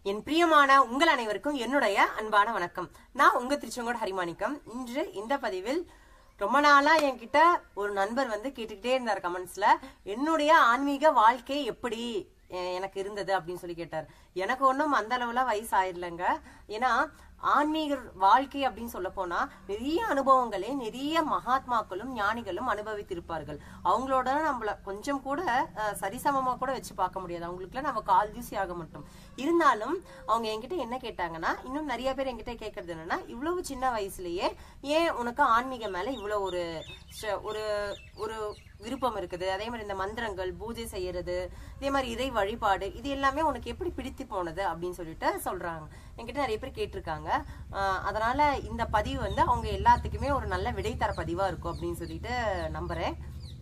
என் பிரியமான உங்கள் அனைவருக்கும் என்னுடைய அன்பான வணக்கம் நான் உங்க திருச்செங்கோடு ஹரிமாணிக்கம் இன்று இந்த பதிவில் ரொம்ப நாளா என்கிட்ட ஒரு நண்பர் வந்து கேட்டுக்கிட்டே இருந்தார் கமெண்ட்ஸ்ல என்னுடைய ஆன்மீக வாழ்க்கை எப்படி எ- எனக்கு இருந்தது அப்படின்னு சொல்லி கேட்டார் எனக்கு ஒன்றும் அந்த அளவுல வயசு ஆயிடலைங்க ஏன்னா ஆன்மீக வாழ்க்கை அப்படின்னு சொல்ல போனா நிறைய அனுபவங்களை நிறைய மகாத்மாக்களும் ஞானிகளும் அனுபவித்திருப்பார்கள் அவங்களோட நம்மள கொஞ்சம் கூட அஹ், சரிசமமா கூட வச்சு பார்க்க முடியாது அவங்களுக்குலாம் நம்ம கால் தூசி ஆக மாட்டோம் இருந்தாலும் அவங்க என்கிட்ட என்ன கேட்டாங்கன்னா இன்னும் நிறைய பேர் என்கிட்ட கேட்கறது என்னன்னா இவ்வளவு சின்ன வயசுலயே ஏன் உனக்கு ஆன்மீகம் மேல இவ்வளவு ஒரு ஸ்ட- ஒரு ஒரு விருப்பம் இருக்குது அதே மாதிரி இந்த மந்திரங்கள் பூஜை செய்யறது இதே மாதிரி இறை வழிபாடு இது எல்லாமே உனக்கு எப்படி பிடித்து போனது அப்படின்னு சொல்லிட்டு சொல்றாங்க என்கிட்ட நிறைய பேர் கேட்டிருக்காங்க ஆஹ் அதனால இந்த பதிவு வந்து அவங்க எல்லாத்துக்குமே ஒரு நல்ல விடை தர பதிவா இருக்கும் அப்படின்னு சொல்லிட்டு நம்புறேன்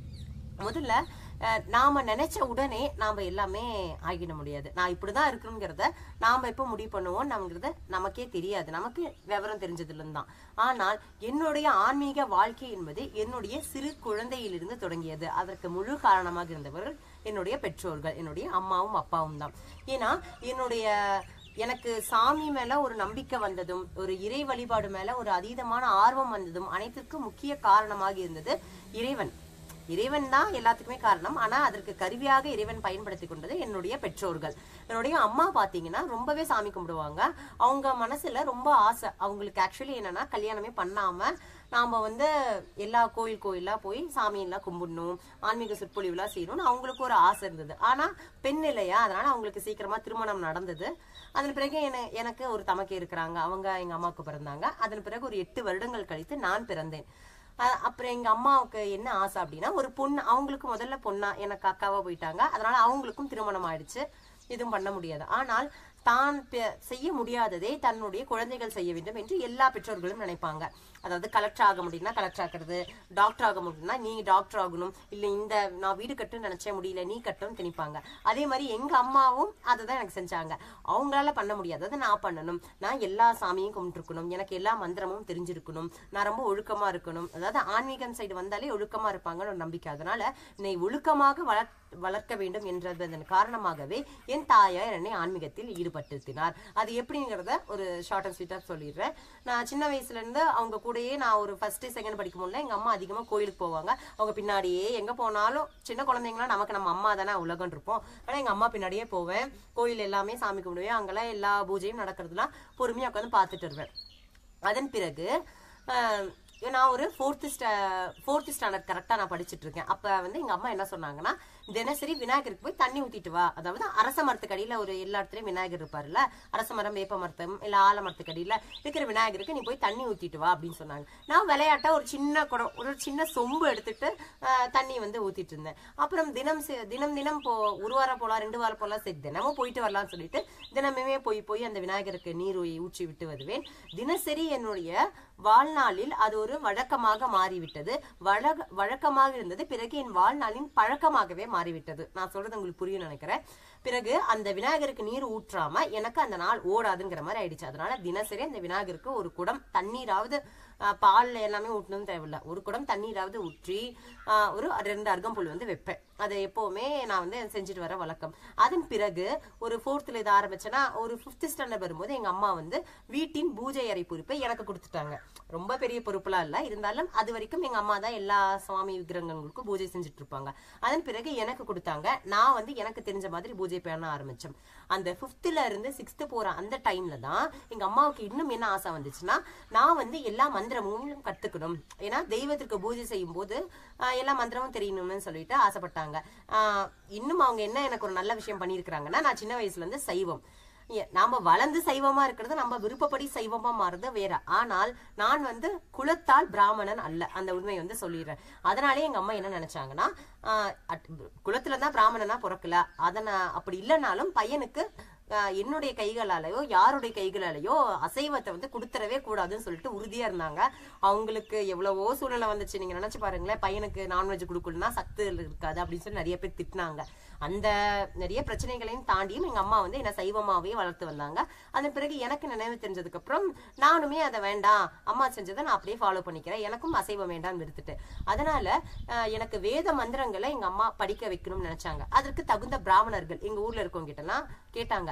முதல்ல அஹ், நாம நினைச்ச உடனே நாம எல்லாமே ஆகிட முடியாது நான் இப்படிதான் இருக்கணுங்கிறத நாம எப்ப முடிவு பண்ணுவோம் நம்மங்கிறத நமக்கே தெரியாது நமக்கு விவரம் தெரிஞ்சதுல தான் ஆனால் என்னுடைய ஆன்மீக வாழ்க்கை என்பது என்னுடைய சிறு குழந்தையிலிருந்து தொடங்கியது அதற்கு முழு காரணமாக இருந்தவர்கள் என்னுடைய பெற்றோர்கள் என்னுடைய அம்மாவும் அப்பாவும் தான் ஏன்னா என்னுடைய எனக்கு சாமி மேல ஒரு நம்பிக்கை வந்ததும் ஒரு இறை வழிபாடு மேல ஒரு அதீதமான ஆர்வம் வந்ததும் அனைத்திற்கும் முக்கிய காரணமாக இருந்தது இறைவன் இறைவன் தான் எல்லாத்துக்குமே காரணம் ஆனா அதற்கு கருவியாக இறைவன் பயன்படுத்தி கொண்டது என்னுடைய பெற்றோர்கள் என்னுடைய அம்மா பாத்தீங்கன்னா ரொம்பவே சாமி கும்பிடுவாங்க அவங்க மனசுல ரொம்ப ஆசை அவங்களுக்கு ஆக்சுவலி என்னன்னா கல்யாணமே பண்ணாம நாம வந்து எல்லா கோயில் கோயிலா போய் சாமியெல்லாம் கும்பிடணும் ஆன்மீக சொற்பொழிவுலாம் செய்யணும்னு அவங்களுக்கு ஒரு ஆசை இருந்தது ஆனா பெண் இல்லையா அதனால அவங்களுக்கு சீக்கிரமா திருமணம் நடந்தது அதன் பிறகு என- எனக்கு ஒரு தமக்கை இருக்கிறாங்க அவங்க எங்க அம்மாவுக்கு பிறந்தாங்க அதன் பிறகு ஒரு எட்டு வருடங்கள் கழித்து நான் பிறந்தேன் அஹ் அப்புறம் எங்க அம்மாவுக்கு என்ன ஆசை அப்படின்னா ஒரு பொண்ணு அவங்களுக்கு முதல்ல பொண்ணா எனக்கு அக்காவா போயிட்டாங்க அதனால அவங்களுக்கும் திருமணம் ஆயிடுச்சு எதுவும் பண்ண முடியாது ஆனால் தான் பெ- செய்ய முடியாததை தன்னுடைய குழந்தைகள் செய்ய வேண்டும் என்று எல்லா பெற்றோர்களும் நினைப்பாங்க அதாவது கலெக்டர் ஆக முடியும்னா கலெக்டர் ஆகிறது டாக்டர் ஆக முடியும்னா நீ டாக்டர் ஆகணும் இல்ல இந்த நான் வீடு கட்டுன்னு நினைச்சே முடியல நீ கட்டணும்னு திணிப்பாங்க அதே மாதிரி எங்க அம்மாவும் அதை தான் எனக்கு செஞ்சாங்க அவங்களால பண்ண முடியாததை நான் பண்ணணும் நான் எல்லா சாமியும் கும்பிட்டுருக்கணும் எனக்கு எல்லா மந்திரமும் தெரிஞ்சிருக்கணும் நான் ரொம்ப ஒழுக்கமா இருக்கணும் அதாவது ஆன்மீகம் சைடு வந்தாலே ஒழுக்கமா இருப்பாங்கன்னு ஒரு நம்பிக்கை அதனால என்னை ஒழுக்கமாக வளர் வளர்க்க வேண்டும் என்றதன் காரணமாகவே என் தாயார் என்னை ஆன்மீகத்தில் ஈடுபடுத்தினார் அது எப்படிங்கிறத ஒரு ஷார்ட் அண்ட் ஸ்வீட்டா சொல்லிடுறேன் நான் சின்ன வயசுல இருந்து அவங்க கூடயே நான் ஒரு ஃபர்ஸ்ட் செகண்ட் படிக்கும் போதுல எங்க அம்மா அதிகமா கோயிலுக்கு போவாங்க அவங்க பின்னாடியே எங்க போனாலும் சின்ன குழந்தைங்களாம் நமக்கு நம்ம அம்மா தானே உலகம் இருப்போம் ஆனா எங்க அம்மா பின்னாடியே போவேன் கோயில் எல்லாமே சாமி கும்பிடுவேன் அங்கெல்லாம் எல்லா பூஜையும் நடக்கிறதுலாம் பொறுமையா உட்காந்து பார்த்துட்டு வருவேன் அதன் பிறகு ஆஹ், நான் ஒரு ஃபோர்த்து ஃபோர்த்து ஸ்டாண்டர்ட் கரெக்டாக நான் படிச்சுட்டு இருக்கேன் அப்போ வந்து எங்கள் அம்மா என்ன சொன்னாங்கன்னா தினசரி விநாயகருக்கு போய் தண்ணி ஊற்றிட்டு வா அதாவது அரச மரத்துக்கு அடியில ஒரு எல்லா இடத்துலையும் விநாயகர் இருப்பார்ல அரச மரம் வேப்ப மரத்தம் இல்லை ஆலமரத்துக்கு அடியில இருக்கிற விநாயகருக்கு நீ போய் தண்ணி ஊற்றிட்டு வா அப்படின்னு சொன்னாங்க நான் விளையாட்டா ஒரு சின்ன குடம் ஒரு சின்ன சொம்பு எடுத்துட்டு ஆஹ், தண்ணி வந்து ஊற்றிட்டு இருந்தேன் அப்புறம் தினம் சி- தினம் தினம் போ ஒரு வாரம் போகலாம் ரெண்டு வாரம் போகலாம் சரி தினமும் போயிட்டு வரலாம்னு சொல்லிட்டு தினமுமே போய் போய் அந்த விநாயகருக்கு நீர் ஊ- ஊற்றி விட்டு வருவேன் தினசரி என்னுடைய வாழ்நாளில் அது ஒரு வழக்கமாக மாறிவிட்டது வழக வழக்கமாக இருந்தது பிறகு என் வாழ்நாளின் பழக்கமாகவே மாறிவிட்டது நான் சொல்றது உங்களுக்கு புரியும் நினைக்கிறேன் பிறகு அந்த விநாயகருக்கு நீர் ஊற்றாம எனக்கு அந்த நாள் ஓடாதுங்கிற மாதிரி ஆயிடுச்சு அதனால தினசரி அந்த விநாயகருக்கு ஒரு குடம் தண்ணீராவது ஆஹ், பால்ல எல்லாமே ஊற்றணும் தேவையில்ல ஒரு குடம் தண்ணீராவது ஊற்றி ஆஹ், ஒரு ரெண்டு அருகம்புல் வந்து வைப்பேன் அதை எப்பவுமே நான் வந்து செஞ்சுட்டு வர வழக்கம் அதன் பிறகு ஒரு ஃபோர்த்தில் இதை ஆரம்பிச்சேன்னா ஒரு ஃபிஃப்த் ஸ்டாண்டர்ட் வரும்போது எங்க அம்மா வந்து வீட்டின் பூஜை அறை பொறுப்பை எனக்கு கொடுத்துட்டாங்க ரொம்ப பெரிய பொறுப்புலாம் இல்லை இருந்தாலும் அது வரைக்கும் எங்க அம்மா தான் எல்லா சுவாமி விக்கிரகங்களுக்கும் பூஜை செஞ்சுட்டு இருப்பாங்க அதன் பிறகு எனக்கு கொடுத்தாங்க நான் வந்து எனக்கு தெரிஞ்ச மாதிரி பூஜை பண்ண ஆரம்பிச்சேன் அந்த ஃபிஃப்த்ல இருந்து சிக்ஸ்த் போற அந்த டைம்ல தான் எங்க அம்மாவுக்கு இன்னும் என்ன ஆசை வந்துச்சுன்னா நான் வந்து எல்லா மந்திரமும் கத்துக்கணும் ஏன்னா தெய்வத்திற்கு பூஜை செய்யும் போது ஆஹ், எல்லா மந்திரமும் தெரியணும்னு சொல்லிட்டு ஆசைப்பட்டாங்க ஆஹ், இன்னும் அவங்க என்ன எனக்கு ஒரு நல்ல விஷயம் பண்ணியிருக்கிறாங்கன்னா நான் சின்ன வயசுல இருந்து சைவம் ஏ, நாம வளர்ந்து சைவமா இருக்கிறது நம்ம விருப்பப்படி சைவமா மாறுறது வேற ஆனால் நான் வந்து குலத்தால் பிராமணன் அல்ல அந்த உண்மையை வந்து சொல்லிடுறேன் அதனாலே எங்க அம்மா என்ன நினைச்சாங்கன்னா ஆஹ், அட்- குலத்துல தான் பிராமணனா பிறக்கல அதன அப்படி இல்லைனாலும் பையனுக்கு ஆஹ், என்னுடைய கைகளாலேயோ யாருடைய கைகளாலேயோ அசைவத்தை வந்து கொடுத்துறவே கூடாதுன்னு சொல்லிட்டு உறுதியா இருந்தாங்க அவங்களுக்கு எவ்வளவோ சூழ்நிலை வந்துச்சு நீங்க நினைச்சு பாருங்களேன் பையனுக்கு நான்வெஜ் கொடுக்கணும்னா சத்து இருக்காது அப்படின்னு சொல்லி நிறைய பேர் திட்டினாங்க அந்த நிறைய பிரச்சனைகளையும் தாண்டியும் எங்க அம்மா வந்து என்ன சைவமாவே வளர்த்து வந்தாங்க அதன் பிறகு எனக்கு நினைவு தெரிஞ்சதுக்கு அப்புறம் நானுமே அதை வேண்டாம் அம்மா செஞ்சதை நான் அப்படியே ஃபாலோ பண்ணிக்கிறேன் எனக்கும் அசைவம் வேண்டாம்னு எடுத்துட்டு அதனால அஹ், எனக்கு வேத மந்திரங்களை எங்க அம்மா படிக்க வைக்கணும்னு நினைச்சாங்க அதற்கு தகுந்த பிராமணர்கள் எங்க ஊர்ல இருக்கவங்க கிட்ட எல்லாம் கேட்டாங்க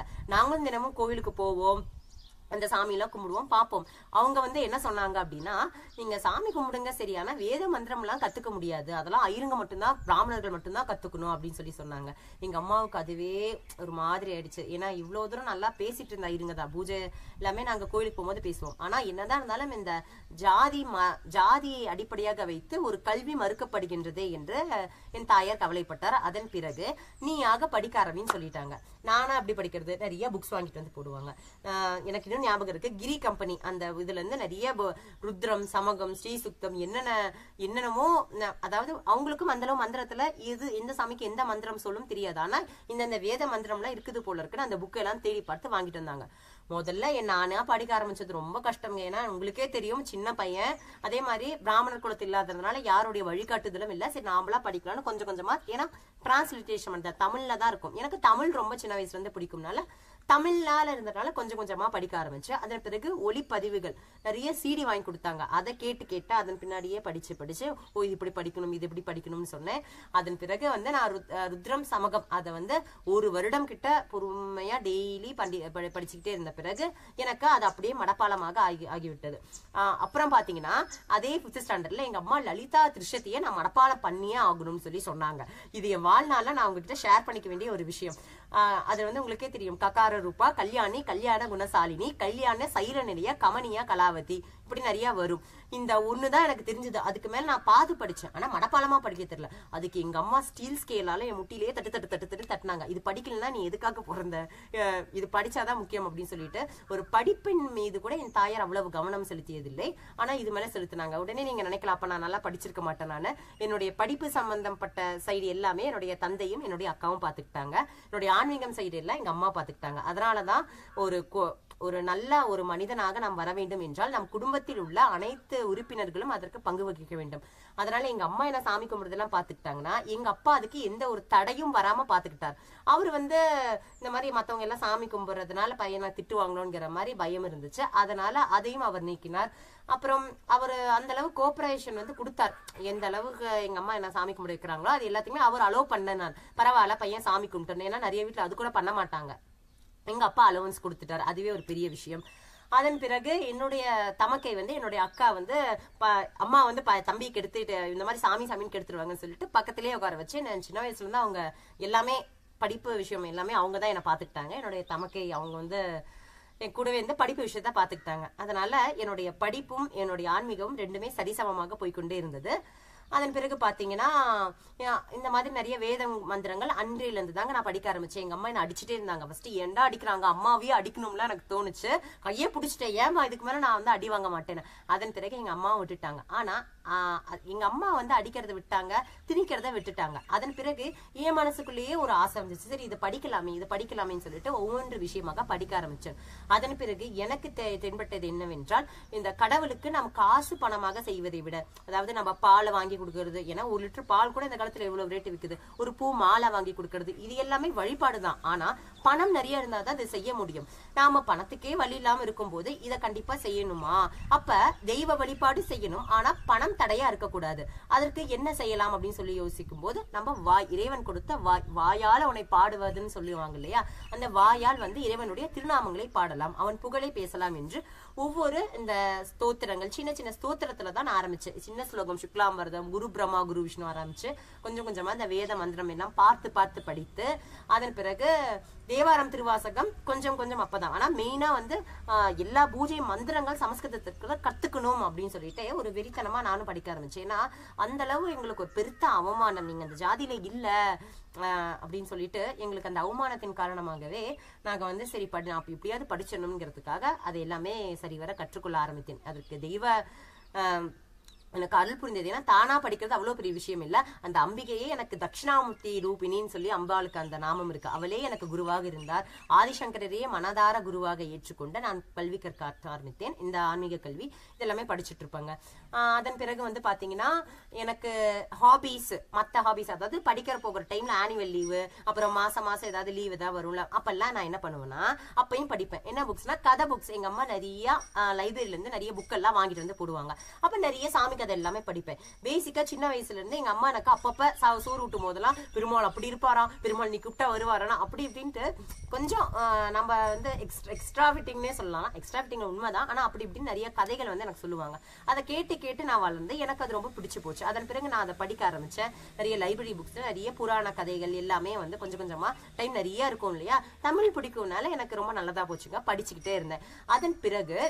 நாங்களும் தினமும் கோவிலுக்கு போவோம் அந்த சாமியெல்லாம் கும்பிடுவோம் பார்ப்போம் அவங்க வந்து என்ன சொன்னாங்க அப்படின்னா நீங்க சாமி கும்பிடுங்க சரி ஆனா வேத மந்திரம்லாம் கத்துக்க முடியாது அதெல்லாம் ஐருங்க மட்டும்தான் பிராமணர்கள் மட்டும்தான் கத்துக்கணும் அப்படின்னு சொல்லி சொன்னாங்க எங்க அம்மாவுக்கு அதுவே ஒரு மாதிரி ஆயிடுச்சு ஏன்னா இவ்வளவு தூரம் நல்லா பேசிட்டு இருந்த ஐருங்க தான் பூஜை எல்லாமே நாங்க கோயிலுக்கு போகும்போது பேசுவோம் ஆனா என்னதான் இருந்தாலும் இந்த ஜாதி ம ஜாதியை அடிப்படையாக வைத்து ஒரு கல்வி மறுக்கப்படுகின்றதே என்று என் தாயார் கவலைப்பட்டார் அதன் பிறகு நீயாக படிக்க ஆரம்பின்னு சொல்லிட்டாங்க நானா அப்படி படிக்கிறது நிறைய புக்ஸ் வாங்கிட்டு வந்து போடுவாங்க ஆஹ் எனக்கு இன்னும் ஞாபகம் இருக்கு கிரி கம்பெனி அந்த இதுல இருந்து நிறைய பு- ருத்ரம் சமகம் ஸ்ரீசுக்தம் என்னென்ன என்னென்னமோ ந- அதாவது அவங்களுக்கும் அந்த அளவு மந்திரத்துல எது எந்த சாமிக்கு எந்த மந்திரம் சொல்லும் தெரியாது ஆனா இந்த இந்த வேத மந்திரம்லாம் இருக்குது போல இருக்குன்னு அந்த புக் எல்லாம் தேடி பார்த்து வாங்கிட்டு வந்தாங்க முதல்ல என் நானா படிக்க ஆரம்பிச்சது ரொம்ப கஷ்டங்க ஏன்னா உங்களுக்கே தெரியும் சின்ன பையன் அதே மாதிரி பிராமணர் குலத்தில் இல்லாததுனால யாருடைய வழிகாட்டுதலும் இல்ல சரி நாமளா படிக்கலாம்னு கொஞ்சம் கொஞ்சமா ஏன்னா டிரான்ஸ்லிட்டேஷன் பண்ண தமிழ்ல தான் இருக்கும் எனக்கு தமிழ் ரொம்ப சின்ன வயசுல இருந்து பிடிக்கும்னால தமிழ்னால இருந்ததுனால கொஞ்சம் கொஞ்சமா படிக்க ஆரம்பிச்சேன் அதன் பிறகு ஒளிப்பதிவுகள் நிறைய சிடி வாங்கி கொடுத்தாங்க அதை கேட்டு கேட்டு அதன் பின்னாடியே படிச்சு படிச்சு ஓ இது இப்படி படிக்கணும் இது இப்படி படிக்கணும்னு சொன்னேன் அதன் பிறகு வந்து நான் ருத்- அஹ் ருத்ரம் சமகம் அதை வந்து ஒரு வருடம் கிட்ட பொறுமையா டெய்லி பண்டி படி- படிச்சுக்கிட்டே இருந்த பிறகு எனக்கு அது அப்படியே மடப்பாலமாக ஆகி ஆகிவிட்டது ஆஹ் அப்புறம் பாத்தீங்கன்னா அதே பிப்த் ஸ்டாண்டர்ட்ல எங்க அம்மா லலிதா திருஷத்தையே நான் மடப்பாலம் பண்ணியே ஆகணும்னு சொல்லி சொன்னாங்க இது என் வாழ்நாள்ல நான் உங்ககிட்ட ஷேர் பண்ணிக்க வேண்டிய ஒரு விஷயம் ஆஹ் அது வந்து உங்களுக்கே தெரியும் ககார ரூபா கல்யாணி கல்யாண குணசாலினி கல்யாண சைர நிலைய கமனியா கலாவதி இப்படி நிறைய வரும் இந்த ஒண்ணுதான் எனக்கு தெரிஞ்சது அதுக்கு மேல நான் பாது படிச்சேன் ஆனா மடப்பாலமா படிக்க தெரியல அதுக்கு எங்க அம்மா ஸ்டீல் ஸ்கேலால என் முட்டிலேயே தட்டு தட்டு தட்டு தட்டு தட்டினாங்க இது படிக்கலன்னா நீ எதுக்காக பிறந்த அஹ் இது படிச்சாதான் முக்கியம் அப்படின்னு சொல்லிட்டு ஒரு படிப்பின் மீது கூட என் தாயார் அவ்வளவு கவனம் செலுத்தியதில்லை ஆனா இது மேல செலுத்தினாங்க உடனே நீங்க நினைக்கலாம் அப்ப நான் நல்லா படிச்சிருக்க மாட்டேன் நானு என்னுடைய படிப்பு சம்பந்தப்பட்ட சைடு எல்லாமே என்னுடைய தந்தையும் என்னுடைய அக்காவும் பாத்துக்கிட்டாங்க என்னுடைய ஆன்மீகம் சைடு எல்லாம் எங்க அம்மா பாத்துக்கிட்டாங்க அதனாலதான் ஒரு கொ- ஒரு நல்ல ஒரு மனிதனாக நாம் வர வேண்டும் என்றால் நம் குடும்பத்தில் உள்ள அனைத்து உறுப்பினர்களும் அதற்கு பங்கு வகிக்க வேண்டும் அதனால எங்க அம்மா என்ன சாமி கும்பிடுறதெல்லாம் பாத்துக்கிட்டாங்கன்னா எங்க அப்பா அதுக்கு எந்த ஒரு தடையும் வராம பாத்துக்கிட்டார் அவர் வந்து இந்த மாதிரி மத்தவங்க எல்லாம் சாமி கும்பிடுறதுனால பையனை திட்டு வாங்கணுங்கிற மாதிரி பயம் இருந்துச்சு அதனால அதையும் அவர் நீக்கினார் அப்புறம் அவர் அந்த அளவு கோஆபரேஷன் வந்து கொடுத்தார் எந்த அளவுக்கு எங்க அம்மா என்ன சாமி கும்பிட வைக்கிறாங்களோ அது எல்லாத்தையுமே அவர் அலோவ் பண்ணனார் பரவாயில்ல பையன் சாமி கும்பிட்டேன் ஏன்னா நிறைய வீட்டுல அது கூட பண்ண மாட்டாங்க எங்க அப்பா அலவன்ஸ் கொடுத்துட்டாரு அதுவே ஒரு பெரிய விஷயம் அதன் பிறகு என்னுடைய தமக்கை வந்து என்னுடைய அக்கா வந்து ப- அம்மா வந்து ப- தம்பிக்கு எடுத்துட்டு இந்த மாதிரி சாமி சாமின்னு கெடுத்துருவாங்கன்னு சொல்லிட்டு பக்கத்திலேயே உட்கார வச்சு நான் சின்ன வயசுல இருந்து அவங்க எல்லாமே படிப்பு விஷயம் எல்லாமே அவங்க தான் என்னை பாத்துக்கிட்டாங்க என்னுடைய தமக்கை அவங்க வந்து என் கூடவே இருந்து படிப்பு விஷயத்த பாத்துக்கிட்டாங்க அதனால என்னுடைய படிப்பும் என்னுடைய ஆன்மீகமும் ரெண்டுமே சரிசமமாக போய்க்கொண்டே இருந்தது அதன் பிறகு பாத்தீங்கன்னா யா- இந்த மாதிரி நிறைய வேத மந்திரங்கள் அன்றையில இருந்து தாங்க நான் படிக்க ஆரம்பிச்சேன் எங்க அம்மா என்ன அடிச்சுட்டே இருந்தாங்க ஃபர்ஸ்ட் ஏன்டா அடிக்கிறாங்க அம்மாவையே அடிக்கணும்லாம் எனக்கு தோணுச்சு கையே பிடிச்சிட்டேன் ஏமா இதுக்கு மேல நான் வந்து அடி வாங்க மாட்டேன்னு அதன் பிறகு எங்க அம்மாவை விட்டுட்டாங்க ஆனா ஆஹ், அ- எங்க அம்மா வந்து அடிக்கிறத விட்டாங்க திணிக்கிறத விட்டுட்டாங்க அதன் பிறகு என் மனசுக்குள்ளேயே ஒரு ஆசை வந்துச்சு சரி இது படிக்கலாமே இது படிக்கலாமேன்னு சொல்லிட்டு ஒவ்வொன்று விஷயமாக படிக்க ஆரம்பிச்சேன் அதன் பிறகு எனக்கு தெ- தென்பட்டது என்னவென்றால் இந்த கடவுளுக்கு நாம் காசு பணமாக செய்வதை விட அதாவது நம்ம பாலை வாங்கி கொடுக்கறது ஏன்னா ஒரு லிட்டர் பால் கூட இந்த காலத்துல எவ்வளவு ரேட்டு விக்குது ஒரு பூ மாலை வாங்கி கொடுக்கறது இது எல்லாமே வழிபாடு தான் ஆனா பணம் நிறைய இருந்தா தான் அதை செய்ய முடியும் நாம பணத்துக்கே வழி இல்லாம இருக்கும்போது இத கண்டிப்பா செய்யணுமா அப்ப தெய்வ வழிபாடு செய்யணும் ஆனா பணம் தடையா இருக்கக்கூடாது அதற்கு என்ன செய்யலாம் அப்படின்னு சொல்லி யோசிக்கும் போது நம்ம வாய் இறைவன் கொடுத்த வாய் வாயால உன்னை பாடுவதுன்னு சொல்லுவாங்க இல்லையா அந்த வாயால் வந்து இறைவனுடைய திருநாமங்களை பாடலாம் அவன் புகழை பேசலாம் என்று ஒவ்வொரு இந்த ஸ்தோத்திரங்கள் சின்ன சின்ன ஸ்தோத்திரத்துல தான் நான் ஆரம்பிச்சேன் சின்ன ஸ்லோகம் சுக்லாம்பரதம் குரு பிரம்மா குரு விஷ்ணு ஆரம்பிச்சு கொஞ்சம் கொஞ்சமா இந்த வேத மந்திரம் எல்லாம் பார்த்து பார்த்து படித்து அதன் பிறகு தேவாரம் திருவாசகம் கொஞ்சம் கொஞ்சம் அப்பதான் ஆனா மெயினா வந்து ஆஹ், எல்லா பூஜை மந்திரங்கள் சமஸ்கிருதத்திற்கு கத்துக்கணும் அப்படின்னு சொல்லிட்டு ஒரு வெறித்தனமா நானும் படிக்க ஆரம்பிச்சேன் ஏன்னா அந்த அளவு எங்களுக்கு ஒரு பெருத்த அவமானம் நீங்க அந்த ஜாதியில இல்ல ஆஹ், அப்படின்னு சொல்லிட்டு எங்களுக்கு அந்த அவமானத்தின் காரணமாகவே நாங்க வந்து சரி படி நான் அப்ப எப்படியாவது படிச்சணுங்கிறதுக்காக அதை எல்லாமே சரிவர கற்றுக்கொள்ள ஆரம்பித்தேன் அதற்கு தெய்வ ஆஹ், எனக்கு அருள் புரிந்தது ஏன்னா தானா படிக்கிறது அவ்வளவு பெரிய விஷயம் இல்ல அந்த அம்பிகையே எனக்கு தட்சிணாமூர்த்தி ரூபினின்னு சொல்லி அம்பாளுக்கு அந்த நாமம் இருக்கு அவளே எனக்கு குருவாக இருந்தார் ஆதிசங்கரரையே மனதார குருவாக ஏற்றுக்கொண்டு நான் கல்வி கற்க ஆரம்பித்தேன் இந்த ஆன்மீக கல்வி இதெல்லாமே படிச்சுட்டு இருப்பாங்க ஆஹ் அதன் பிறகு வந்து பாத்தீங்கன்னா எனக்கு ஹாபிஸ் மத்த ஹாபிஸ் அதாவது படிக்கிற போகிற டைம்ல ஆனுவல் லீவு அப்புறம் மாசம் மாசம் ஏதாவது லீவ் ஏதாவது வரும்ல அப்பெல்லாம் நான் என்ன பண்ணுவேன்னா அப்பயும் படிப்பேன் என்ன புக்ஸ்னா கதை புக்ஸ் எங்க அம்மா நிறைய லைப்ரரியில இருந்து நிறைய புக் எல்லாம் வாங்கிட்டு வந்து போடுவாங்க அப்ப நிறைய சாமி கதை எல்லாமே படிப்பேன் பேசிக்கா சின்ன வயசுல இருந்து எங்க அம்மா எனக்கு அப்பப்ப சா- சோறு ஊட்டும் போதெல்லாம் பெருமாள் அப்படி இருப்பாராம் பெருமாள் நீ கூப்பிட்டா வருவாரானா அப்படி இப்படின்ட்டு கொஞ்சம் ஆஹ், நம்ம வந்து எக்ஸ்ட்ரா எக்ஸ்ட்ரா ஃபிட்டிங்னே சொல்லலாம் எக்ஸ்ட்ரா ஃபிட்டிங் உண்மைதான் ஆனா அப்படி இப்படின்னு நிறைய கதைகள் வந்து எனக்கு சொல்லுவாங்க அதை கேட்டு கேட்டு நான் வளர்ந்து எனக்கு அது ரொம்ப பிடிச்சு போச்சு அதன் பிறகு நான் அதை படிக்க ஆரம்பிச்சேன் நிறைய லைப்ரரி புக்ஸ் நிறைய புராண கதைகள் எல்லாமே வந்து கொஞ்சம் கொஞ்சமா டைம் நிறைய இருக்கும் இல்லையா தமிழ் பிடிக்கும்னால எனக்கு ரொம்ப நல்லதா போச்சுங்க படிச்சுக்கிட்டே இருந்தேன் அதன் பிறகு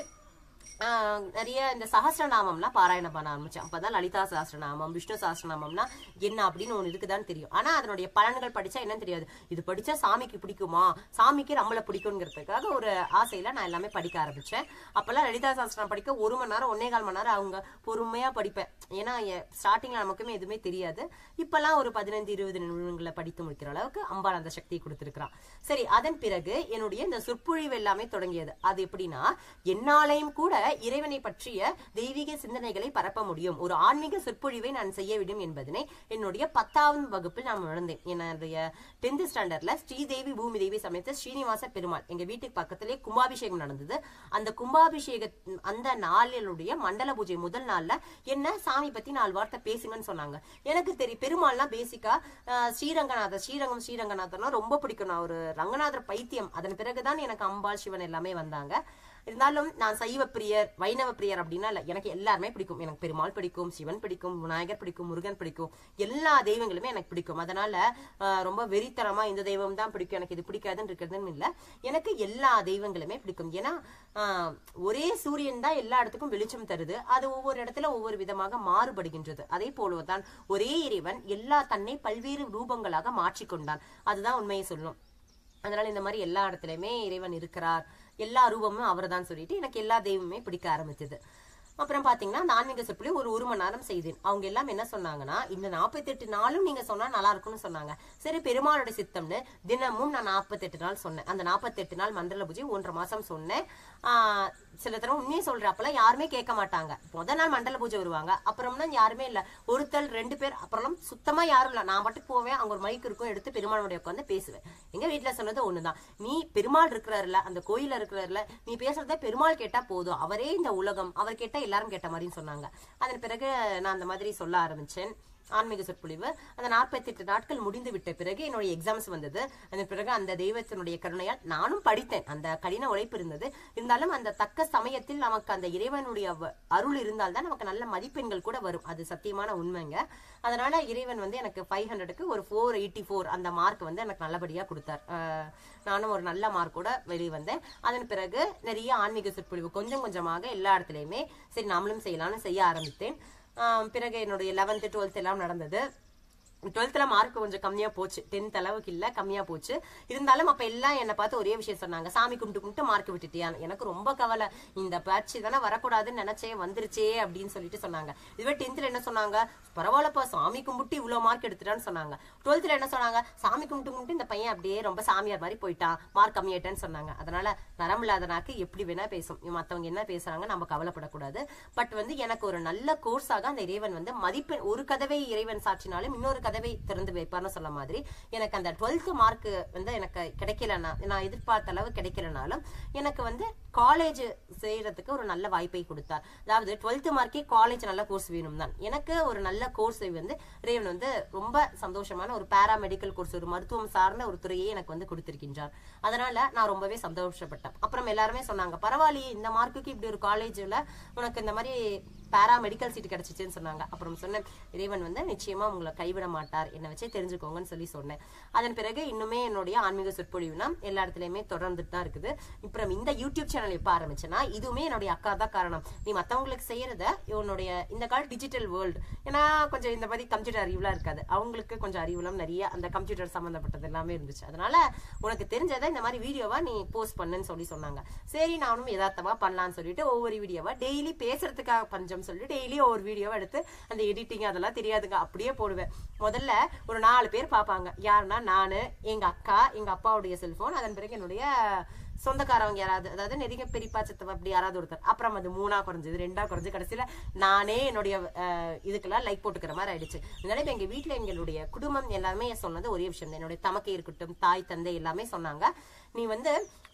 ஆஹ் நிறைய இந்த சஹஸ்ரநாமம்லாம் பாராயணம் பண்ண ஆரம்பிச்சேன் அப்பதான் லலிதா சஹஸ்ரநாமம் விஷ்ணு சஹஸ்ரநாமம்னா என்ன அப்படின்னு ஒண்ணு இருக்குதான்னு தெரியும் ஆனா அதனுடைய பலன்கள் படிச்சா என்னன்னு தெரியாது இது படிச்சா சாமிக்கு பிடிக்குமா சாமிக்கு நம்மள பிடிக்குங்கிறதுக்காக ஒரு ஆசையில நான் எல்லாமே படிக்க ஆரம்பிச்சேன் அப்பெல்லாம் லலிதா சஹஸ்ரநாமம் படிக்க ஒரு மணி நேரம் ஒன்னே கால் மணி நேரம் அவங்க பொறுமையா படிப்பேன் ஏன்னா ஸ்டார்டிங்ல நமக்குமே எதுவுமே தெரியாது இப்பெல்லாம் ஒரு பதினைந்து இருபது நிமிடங்களை படித்து முடிக்கிற அளவுக்கு அம்பாள் அந்த சக்தியை கொடுத்திருக்கிறான் சரி அதன் பிறகு என்னுடைய இந்த சொற்பொழிவு எல்லாமே தொடங்கியது அது எப்படின்னா என்னாலையும் கூட இறைவனை பற்றிய தெய்வீக சிந்தனைகளை பரப்ப முடியும் ஒரு ஆன்மீக சொற்பொழிவை நான் செய்ய வேண்டும் என்பதனை என்னுடைய பத்தாவது வகுப்பில் நான் உணர்ந்தேன் என்னுடைய டென்த் ஸ்டாண்டர்ட்ல ஸ்ரீதேவி பூமி தேவி சமேத ஸ்ரீனிவாச பெருமாள் எங்க வீட்டுக்கு பக்கத்திலே கும்பாபிஷேகம் நடந்தது அந்த கும்பாபிஷேக அந்த நாளிலுடைய மண்டல பூஜை முதல் நாள்ல என்ன சாமி பத்தி நாலு வார்த்தை பேசுங்கன்னு சொன்னாங்க எனக்கு தெரியும் பெருமாள்லாம் பேசிக்கா ஸ்ரீரங்கநாதர் ஸ்ரீரங்கம் ஸ்ரீரங்கநாதர்லாம் ரொம்ப பிடிக்கும் நான் ஒரு ரங்கநாதர் பைத்தியம் அதன் பிறகுதான் எனக்கு அம்பாள் சிவன் எல்லாமே வந்தாங்க இருந்தாலும் நான் சைவ பிரியர் வைணவ பிரியர் அப்படின்னா இல்ல எனக்கு எல்லாருமே பிடிக்கும் எனக்கு பெருமாள் பிடிக்கும் சிவன் பிடிக்கும் விநாயகர் பிடிக்கும் முருகன் பிடிக்கும் எல்லா தெய்வங்களுமே எனக்கு பிடிக்கும் அதனால ஆஹ், ரொம்ப வெறித்தனமா இந்த தெய்வம் தான் பிடிக்கும் எனக்கு இது பிடிக்காதுன்னு இருக்கிறதுன்னு இல்ல எனக்கு எல்லா தெய்வங்களுமே பிடிக்கும் ஏன்னா ஆஹ், ஒரே சூரியன் தான் எல்லா இடத்துக்கும் வெளிச்சம் தருது அது ஒவ்வொரு இடத்துல ஒவ்வொரு விதமாக மாறுபடுகின்றது அதே போலதான் ஒரே இறைவன் எல்லா தன்னை பல்வேறு ரூபங்களாக மாற்றிக்கொண்டான் அதுதான் உண்மையை சொல்லணும் அதனால இந்த மாதிரி எல்லா இடத்துலயுமே இறைவன் இருக்கிறார் எல்லா ரூபமும் அவர்தான் சொல்லிட்டு எனக்கு எல்லா தெய்வமே பிடிக்க ஆரம்பிச்சது அப்புறம் பாத்தீங்கன்னா அந்த ஆன்மீக சொற்பொழி ஒரு ஒரு மணி நேரம் செய்தேன் அவங்க எல்லாம் என்ன சொன்னாங்கன்னா இந்த 48 நாளும் நீங்க சொன்னா நல்லா இருக்கும்னு சொன்னாங்க சரி பெருமாளோட சித்தம்னு தினமும் நான் 48 நாள் சொன்னேன் அந்த 48 நாள் மண்டல பூஜை ஒன்றரை மாசம் சொன்னேன் ஆஹ் சில தடவை உண்மையை சொல்ற அப்பெல்லாம் யாருமே கேட்க மாட்டாங்க முத நாள் மண்டல பூஜை வருவாங்க அப்புறம்னா யாருமே இல்ல ஒருத்தர் ரெண்டு பேர் அப்புறம் சுத்தமா யாரும் இல்ல நான் மட்டும் போவேன் அங்க ஒரு மைக் இருக்கும் எடுத்து பெருமாளுடைய உட்காந்து பேசுவேன் எங்க வீட்டுல சொன்னது ஒண்ணுதான் நீ பெருமாள் இருக்கிறாருல அந்த கோயில்ல இருக்கிறாருல நீ பேசுறத பெருமாள் கேட்டா போதும் அவரே இந்த உலகம் அவர் கேட்டா எல்லாரும் கேட்ட மாதிரின்னு சொன்னாங்க அதன் பிறகு நான் அந்த மாதிரி சொல்ல ஆரம்பிச்சேன் ஆன்மீக சொற்பொழிவு அந்த 48 நாட்கள் முடிந்து விட்ட பிறகு என்னுடைய எக்ஸாம்ஸ் வந்தது அதன் பிறகு அந்த தெய்வத்தினுடைய கருணையால் நானும் படித்தேன் அந்த கடின உழைப்பு இருந்தது இருந்தாலும் அந்த தக்க சமயத்தில் நமக்கு அந்த இறைவனுடைய வ- அருள் இருந்தால்தான் நமக்கு நல்ல மதிப்பெண்கள் கூட வரும் அது சத்தியமான உண்மைங்க அதனால இறைவன் வந்து எனக்கு ஃபைவ் ஹண்ட்ரடுக்கு ஒரு ஃபோர் எயிட்டி ஃபோர் அந்த மார்க் வந்து எனக்கு நல்லபடியா கொடுத்தார் அஹ் நானும் ஒரு நல்ல மார்க்கோட வெளியே வந்தேன் அதன் பிறகு நிறைய ஆன்மீக சொற்பொழிவு கொஞ்சம் கொஞ்சமாக எல்லா இடத்துலயுமே சரி நாமளும் செய்யலாம்னு செய்ய ஆரம்பித்தேன் ஆஹ் பிறகு என்னுடைய லெவன்த்து டுவெல்த் எல்லாம் நடந்தது டுவெல்த்ல மார்க் கொஞ்சம் கம்மியா போச்சு டென்த் அளவுக்கு இல்ல கம்மியா போச்சு இருந்தாலும் அப்ப எல்லாம் என்ன பார்த்து ஒரே விஷயம் சொன்னாங்க சாமி கும்பிட்டு கும்பிட்டு மார்க் விட்டுட்டியான்னு எனக்கு ரொம்ப கவலை இந்த பரீட்சை தானே வரக்கூடாதுன்னு நினைச்சே வந்துருச்சே அப்படின்னு சொல்லிட்டு சொன்னாங்க இதுவே டென்த்ல என்ன சொன்னாங்க பரவாயில்லப்பா சாமி கும்பிட்டு இவ்வளவு மார்க் எடுத்துட்டான்னு சொன்னாங்க டுவெல்த்ல என்ன சொன்னாங்க சாமி கும்பிட்டு கும்பிட்டு இந்த பையன் அப்படியே ரொம்ப சாமியார் மாதிரி போயிட்டான் மார்க் கம்மியாயிட்டான்னு சொன்னாங்க அதனால நரம்பில்லாத நாக்கு எப்படி வேணா பேசும் மத்தவங்க என்ன பேசுறாங்க நம்ம கவலைப்படக்கூடாது பட் வந்து எனக்கு ஒரு நல்ல கோர்ஸாக அந்த இறைவன் வந்து மதிப்பெண் ஒரு கதவை இறைவன் சாட்சினாலும் இன்னொரு கதவை திறந்து வைப்பார்னு சொல்ல மாதிரி எனக்கு அந்த டுவெல்த் மார்க் வந்து எனக்கு கிடைக்கலனா நான் எதிர்பார்த்த அளவு கிடைக்கலனாலும் எனக்கு வந்து காலேஜ் செய்யறதுக்கு ஒரு நல்ல வாய்ப்பை கொடுத்தார் அதாவது டுவெல்த் மார்க்கே காலேஜ் நல்ல கோர்ஸ் வேணும் தான் எனக்கு ஒரு நல்ல கோர்ஸை வந்து இறைவன் வந்து ரொம்ப சந்தோஷமான ஒரு பாராமெடிக்கல் கோர்ஸ் ஒரு மருத்துவம் சார்ந்த ஒரு துறையை எனக்கு வந்து கொடுத்திருக்கின்றார் அதனால நான் ரொம்பவே சந்தோஷப்பட்டேன் அப்புறம் எல்லாருமே சொன்னாங்க பரவாயில்லையே இந்த மார்க்குக்கு இப்படி ஒரு காலேஜ்ல உனக்கு இந்த மாதிரி பாரா மெடிக்கல் சீட் கிடைச்சிச்சுன்னு சொன்னாங்க அப்புறம் சொன்னேன் இறைவன் வந்து நிச்சயமா உங்களை கைவிட மாட்டார் என்னை வச்சே தெரிஞ்சுக்கோங்கன்னு சொல்லி சொன்னேன் அதன் பிறகு இன்னுமே என்னுடைய ஆன்மீக சொற்பொழிவுனா எல்லா இடத்துலயுமே தொடர்ந்துட்டு தான் இருக்குது அப்புறம் இந்த யூடியூப் சேனல் எப்ப ஆரம்பிச்சேன்னா இதுவுமே என்னுடைய அக்கா தான் காரணம் நீ மத்தவங்களுக்கு செய்யறத உன்னுடைய இந்த கால டிஜிட்டல் வேர்ல்டு ஏன்னா கொஞ்சம் இந்த மாதிரி கம்ப்யூட்டர் அறிவுலாம் இருக்காது அவங்களுக்கு கொஞ்சம் அறிவுலாம் நிறைய அந்த கம்ப்யூட்டர் சம்பந்தப்பட்டது எல்லாமே இருந்துச்சு அதனால உனக்கு தெரிஞ்சதை இந்த மாதிரி வீடியோவா நீ போஸ்ட் பண்ணுன்னு சொல்லி சொன்னாங்க சரி நானும் யதார்த்தமா பண்ணலாம்னு சொல்லிட்டு ஒவ்வொரு வீடியோவா டெய்லி பேசுறதுக்காக பஞ்சம் சொல்லிட்டு டெய்லி ஒவ்வொரு வீடியோவா எடுத்து அந்த எடிட்டிங் அதெல்லாம் தெரியாதுங்க அப்படியே போடுவேன் முதல்ல ஒரு நாலு பேர் பார்ப்பாங்க யாருன்னா நானு எங்க அக்கா எங்க அப்பாவுடைய செல்போன் அதன் பிறகு என்னுடைய சொந்தக்காரவங்க யாராவது அதாவது நெருங்க பெரியப்பா சித்தப்பா அப்படி யாராவது ஒருத்தர் அப்புறம் அது மூணா குறைஞ்சது ரெண்டா குறைஞ்சு கடைசியில நானே என்னுடைய அஹ், இதுக்கெல்லாம் லைக் போட்டுக்கிற மாதிரி ஆயிடுச்சு இதனால இப்ப எங்க வீட்டுல எங்களுடைய குடும்பம் எல்லாமே சொன்னது ஒரே விஷயம் தான். என்னுடைய தமக்கை இருக்கட்டும் தாய் தந்தை எல்லாமே சொன்னாங்க நீ வந்து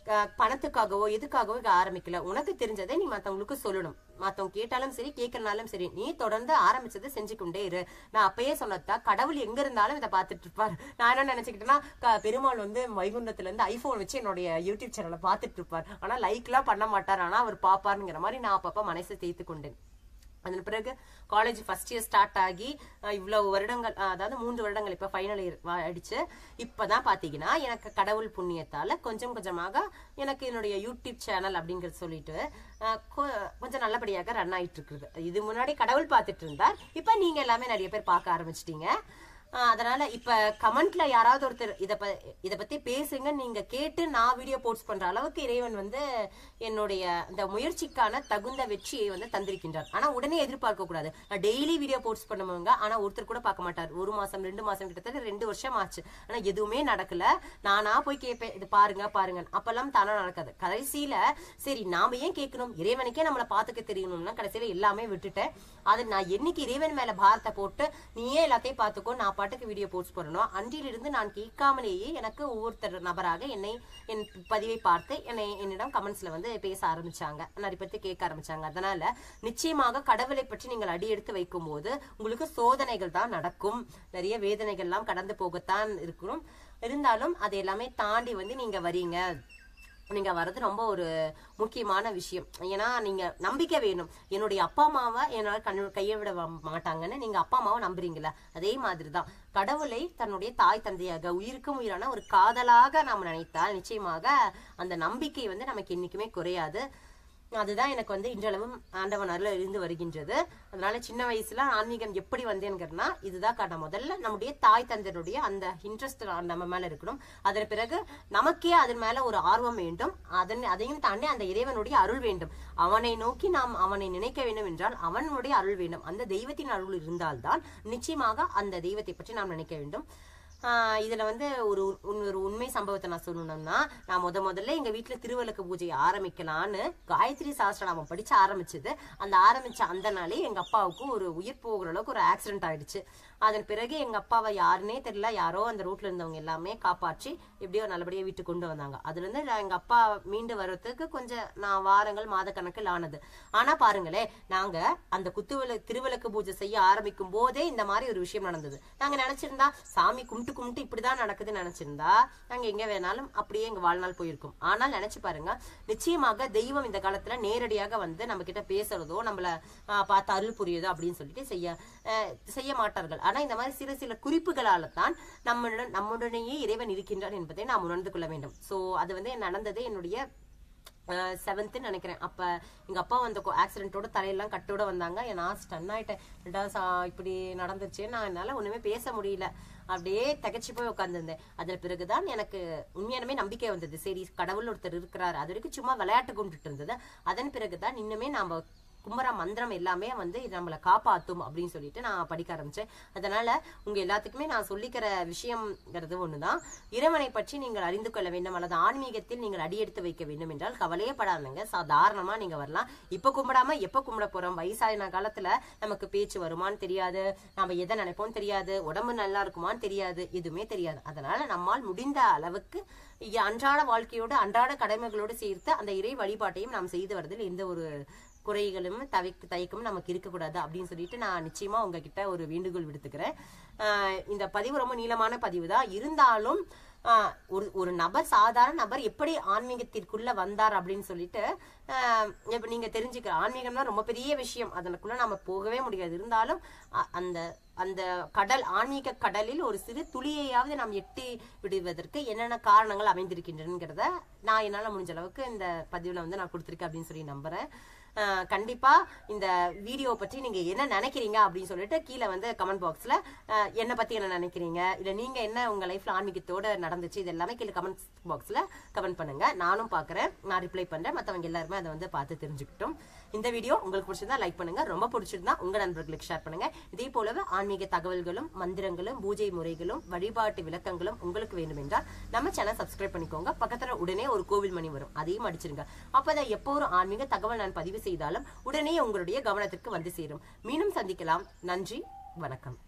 அஹ், பணத்துக்காகவோ எதுக்காகவோ இங்க ஆரம்பிக்கல உனக்கு தெரிஞ்சதை நீ மத்தவங்களுக்கு சொல்லணும் மத்தவங்க கேட்டாலும் சரி கேட்கறனாலும் சரி நீ தொடர்ந்து ஆரம்பிச்சதை செஞ்சு கொண்டே இரு நான் அப்பயே சொன்னதா கடவுள் எங்க இருந்தாலும் இதை பார்த்துட்டு இருப்பார் நான் என்ன நினைச்சுக்கிட்டேன்னா க- பெருமாள் வந்து வைகுண்டத்துல இருந்து ஐபோன் வச்சு என்னுடைய யூடியூப் சேனலை பார்த்துட்டு இருப்பார் ஆனா லைக் எல்லாம் பண்ண மாட்டார் ஆனா அவர் பாப்பாருங்கிற மாதிரி நான் அப்பப்ப மனசை தேய்த்து கொண்டேன் அதன் பிறகு காலேஜ் ஃபர்ஸ்ட் இயர் ஸ்டார்ட் ஆகி அஹ், இவ்வளவு வருடங்கள் அஹ், அதாவது மூன்று வருடங்கள் இப்ப ஃபைனல் இயர் அடிச்சு இப்பதான் பாத்தீங்கன்னா எனக்கு கடவுள் புண்ணியத்தால கொஞ்சம் கொஞ்சமாக எனக்கு என்னுடைய யூடியூப் சேனல் அப்படிங்கறது சொல்லிட்டு அஹ், கொ- கொஞ்சம் நல்லபடியாக ரன் ஆயிட்டு இருக்குது இது முன்னாடி கடவுள் பார்த்துட்டு இருந்தார் இப்ப நீங்க எல்லாமே நிறைய பேர் பார்க்க ஆரம்பிச்சிட்டீங்க ஆஹ் அதனால இப்ப கமெண்ட்ல யாராவது ஒருத்தர் இத ப இத பத்தி பேசுங்க நீங்க கேட்டு நான் வீடியோ போஸ்ட் பண்ற அளவுக்கு இறைவன் வந்து என்னுடைய இந்த முயற்சிக்கான தகுந்த வெற்றியை வந்து தந்திருக்கின்றார் ஆனா உடனே எதிர்பார்க்க கூடாது நான் டெய்லி வீடியோ போஸ்ட் பண்ணுவாங்க ஆனா ஒருத்தர் கூட பார்க்க மாட்டார் ஒரு மாசம் ரெண்டு மாசம் கிட்டத்தட்ட ரெண்டு வருஷம் ஆச்சு ஆனா எதுவுமே நடக்கல நானா போய் கேட்பேன் இது பாருங்க பாருங்க அப்பெல்லாம் தானா நடக்காது கடைசியில சரி நாம ஏன் கேட்கணும் இறைவனுக்கே நம்மள பாத்துக்க தெரியணும்னா கடைசியில எல்லாமே விட்டுட்டேன் அது நான் என்னைக்கு இறைவன் மேல பாரத்தை போட்டு நீயே எல்லாத்தையும் பாத்துக்கோ நான் பாட்டுக்கு வீடியோ போஸ்ட் பண்ணணும் அன்றிலிருந்து நான் கேட்காமலேயே எனக்கு ஒவ்வொருத்தர் நபராக என்னை என் பதிவை பார்த்து என்னை என்னிடம் கமெண்ட்ஸ்ல வந்து பேச ஆரம்பிச்சாங்க நிறைய பேர்த்து கேட்க ஆரம்பிச்சாங்க அதனால நிச்சயமாக கடவுளை பற்றி நீங்கள் அடி எடுத்து வைக்கும் போது உங்களுக்கு சோதனைகள் தான் நடக்கும் நிறைய வேதனைகள் எல்லாம் கடந்து போகத்தான் இருக்கணும் இருந்தாலும் அதை எல்லாமே தாண்டி வந்து நீங்க வரீங்க நீங்க வர்றது ரொம்ப ஒரு முக்கியமான விஷயம் ஏன்னா நீங்க நம்பிக்கை வேணும் என்னுடைய அப்பா அம்மாவை என்னால கண்ணு கையை விட வ- மாட்டாங்கன்னு நீங்க அப்பா அம்மாவை நம்புறீங்களா அதே மாதிரிதான் கடவுளை தன்னுடைய தாய் தந்தையாக உயிருக்கும் உயிரான ஒரு காதலாக நாம் நினைத்தால் நிச்சயமாக அந்த நம்பிக்கை வந்து நமக்கு என்னைக்குமே குறையாது அதுதான் எனக்கு வந்து இன்றளவும் ஆண்டவன் அருள் இருந்து வருகின்றது அதனால சின்ன வயசுல ஆன்மீகம் எப்படி வந்தேங்கிறதுனா இதுதான் காரணம் முதல்ல நம்முடைய தாய் தந்தருடைய அந்த இன்ட்ரெஸ்ட் நம்ம மேல இருக்கணும் அதன் பிறகு நமக்கே அதன் மேல ஒரு ஆர்வம் வேண்டும் அதன் அதையும் தாண்டி அந்த இறைவனுடைய அருள் வேண்டும் அவனை நோக்கி நாம் அவனை நினைக்க வேண்டும் என்றால் அவனுடைய அருள் வேண்டும் அந்த தெய்வத்தின் அருள் இருந்தால்தான் நிச்சயமாக அந்த தெய்வத்தை பற்றி நாம் நினைக்க வேண்டும் ஆஹ் இதுல வந்து ஒரு உண்- ஒரு உண்மை சம்பவத்தை நான் சொல்லணும்னா நான் முத முதல்ல எங்க வீட்டுல திருவிளக்கு பூஜை ஆரம்பிக்கலான்னு காயத்ரி சாஸ்திரநாமம் படிச்சு ஆரம்பிச்சது அந்த ஆரம்பிச்ச அந்த நாளே எங்க அப்பாவுக்கு ஒரு உயிர் போகிற அளவுக்கு ஒரு ஆக்சிடென்ட் ஆயிடுச்சு அதன் பிறகு எங்க அப்பாவை யாருன்னே தெரியல யாரோ அந்த ரூட்ல இருந்தவங்க எல்லாமே காப்பாற்றி எப்படியோ நல்லபடியா வீட்டுக்கு கொண்டு வந்தாங்க அதுல இருந்து நான் எங்க அப்பா மீண்டு வர்றதுக்கு கொஞ்சம் நான் வாரங்கள் மாத கணக்கில் ஆனது ஆனா பாருங்களேன் நாங்க அந்த குத்துவிள திருவிளக்கு பூஜை செய்ய ஆரம்பிக்கும் போதே இந்த மாதிரி ஒரு விஷயம் நடந்தது நாங்க நினைச்சிருந்தா சாமி கும்பிட்டு கும்பிட்டு இப்படிதான் நடக்குதுன்னு நினைச்சிருந்தா நாங்க எங்க வேணாலும் அப்படியே எங்க வாழ்நாள் போயிருக்கும் ஆனால் நினைச்சு பாருங்க நிச்சயமாக தெய்வம் இந்த காலத்துல நேரடியாக வந்து நம்ம கிட்ட பேசுறதோ நம்மள ஆஹ், பார்த்து அருள் புரியுதோ அப்படின்னு சொல்லிட்டு செய்ய ஆஹ், செய்ய மாட்டார்கள் ஆனா இந்த மாதிரி சில சில குறிப்புகளால தான் நம்முடன் நம்முடனேயே இறைவன் இருக்கின்றான் என்பதை நாம் உணர்ந்து கொள்ள வேண்டும் சோ அது வந்து நடந்ததே என்னுடைய செவன்த்துன்னு நினைக்கிறேன் அப்ப எங்க அப்பா அந்த ஆக்சிடென்ட்டோட தலையெல்லாம் கட்டோட வந்தாங்க நான் ஸ்டன் ஆயிட்டேன் ரெண்டா சா- இப்படி நடந்துச்சு நான் என்னால ஒண்ணுமே பேச முடியல அப்படியே திகச்சு போய் உட்காந்துருந்தேன் அதன் பிறகுதான் எனக்கு உண்மையானமே நம்பிக்கை வந்தது சரி கடவுள் ஒருத்தர் இருக்கிறார் அது வரைக்கும் சும்மா விளையாட்டு கும்பிட்டுட்டு இருந்தது அதன் பிறகுதான் இன்னுமே நாம கும்பரா மந்திரம் எல்லாமே வந்து இது நம்மளை காப்பாத்தும் அப்படின்னு சொல்லிட்டு நான் படிக்க ஆரம்பிச்சேன் அதனால உங்க எல்லாத்துக்குமே நான் சொல்லிக்கிற விஷயம்ங்கிறது ஒண்ணுதான் இறைவனை பற்றி நீங்கள் அறிந்து கொள்ள வேண்டும் அல்லது ஆன்மீகத்தில் நீங்கள் அடியெடுத்து வைக்க வேண்டும் என்றால் கவலையே படாதுங்க சாதாரணமா நீங்க வரலாம் இப்ப கும்பிடாம எப்ப கும்பிட போறோம் வயசாயின காலத்துல நமக்கு பேச்சு வருமான்னு தெரியாது நம்ம எதை நினைப்போம் தெரியாது உடம்பு நல்லா இருக்குமான்னு தெரியாது எதுவுமே தெரியாது அதனால நம்மால் முடிந்த அளவுக்கு இ- அன்றாட வாழ்க்கையோடு அன்றாட கடமைகளோடு சேர்த்து அந்த இறை வழிபாட்டையும் நாம் செய்து வருவதில் எந்த ஒரு குறைகளும் தவிக்கு தயக்கமும் நமக்கு இருக்கக்கூடாது அப்படின்னு சொல்லிட்டு நான் நிச்சயமா உங்ககிட்ட ஒரு வேண்டுகோள் விடுத்துக்கிறேன் ஆஹ் இந்த பதிவு ரொம்ப நீளமான பதிவு தான் இருந்தாலும் ஆஹ் ஒரு ஒரு நபர் சாதாரண நபர் எப்படி ஆன்மீகத்திற்குள்ள வந்தார் அப்படின்னு சொல்லிட்டு ஆஹ் இப்ப நீங்க தெரிஞ்சுக்க ஆன்மீகம்னா ரொம்ப பெரிய விஷயம் அதனுக்குள்ள நம்ம போகவே முடியாது இருந்தாலும் அ- அந்த அந்த கடல் ஆன்மீக கடலில் ஒரு சிறு துளியையாவது நாம் எட்டி விடுவதற்கு என்னென்ன காரணங்கள் அமைந்திருக்கின்றனங்கிறத நான் என்னால முடிஞ்ச அளவுக்கு இந்த பதிவுல வந்து நான் கொடுத்துருக்கேன் அப்படின்னு சொல்லி நம்புறேன் ஆஹ் கண்டிப்பா இந்த வீடியோ பற்றி நீங்க என்ன நினைக்கிறீங்க அப்படின்னு சொல்லிட்டு கீழே வந்து கமெண்ட் பாக்ஸ்ல என்ன பத்தி என்ன நினைக்கிறீங்க இல்ல நீங்க என்ன உங்க லைஃப்ல ஆன்மீகத்தோட நடந்துச்சு இது எல்லாமே கீழே கமெண்ட் பாக்ஸ்ல கமெண்ட் பண்ணுங்க நானும் பாக்குறேன் நான் ரிப்ளை பண்றேன் மத்தவங்க எல்லாருமே அதை வந்து பார்த்து தெரிஞ்சுக்கிட்டோம் இந்த வீடியோ உங்களுக்கு பிடிச்சிருந்தா லைக் பண்ணுங்க ரொம்ப பிடிச்சிருந்தா உங்க நண்பர்களுக்கு ஷேர் பண்ணுங்க இதே போலவே ஆன்மீக தகவல்களும் மந்திரங்களும் பூஜை முறைகளும் வழிபாட்டு விளக்கங்களும் உங்களுக்கு வேண்டும் என்றால் நம்ம சேனல் சப்ஸ்கிரைப் பண்ணிக்கோங்க பக்கத்துல உடனே ஒரு கோவில் மணி வரும் அதையும் அடிச்சிருங்க அப்பதான் எப்போ ஒரு ஆன்மீக தகவல் நான் பதிவு செய்தாலும் உடனே உங்களுடைய கவனத்திற்கு வந்து சேரும் மீண்டும் சந்திக்கலாம் நன்றி வணக்கம்